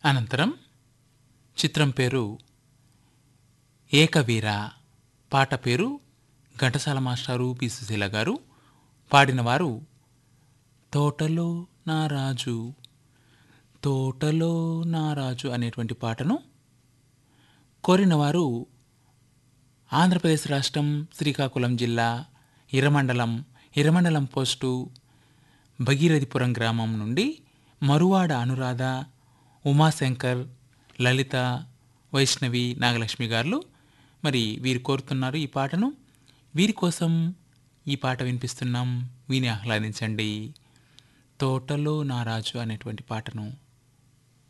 అనంతరం చిత్రం పేరు ఏకవీర పాట పేరు ఘంటసాల మాస్టారు పి సుశీల గారు పాడినవారు తోటలో నారాజు తోటలో నారాజు అనేటువంటి పాటను కోరినవారు ఆంధ్రప్రదేశ్ రాష్ట్రం శ్రీకాకుళం జిల్లా ఇరమండలం ఇరమండలం పోస్టు భగీరథిపురం గ్రామం నుండి మరువాడ అనురాధ ఉమాశంకర్ లలిత వైష్ణవి నాగలక్ష్మి గారు మరి వీరు కోరుతున్నారు ఈ పాటను వీరి కోసం ఈ పాట వినిపిస్తున్నాం విని ఆహ్లాదించండి తోటలో నారాజు అనేటువంటి పాటను